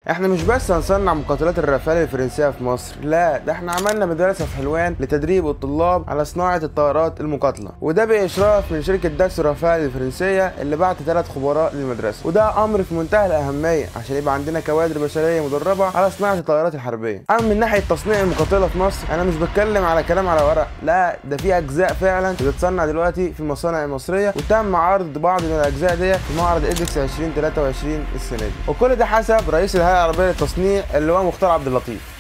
احنا مش بس هنصنع مقاتلات الرافال الفرنسيه في مصر لا ده احنا عملنا مدرسه في حلوان لتدريب الطلاب على صناعه الطائرات المقاتله وده باشراف من شركه داكس رافال الفرنسيه اللي بعت ثلاث خبراء للمدرسه وده امر في منتهى الاهميه عشان يبقى عندنا كوادر بشريه مدربه على صناعه الطائرات الحربيه اما من ناحيه تصنيع المقاتله في مصر انا مش بتكلم على كلام على ورق لا ده في اجزاء فعلا بتتصنع دلوقتي في المصانع المصريه وتم عرض بعض من الاجزاء دي في معرض ايدكس 2023 السنه دي وكل ده حسب رئيس الهيئه العربيه للتصنيع اللي هو مختار عبد اللطيف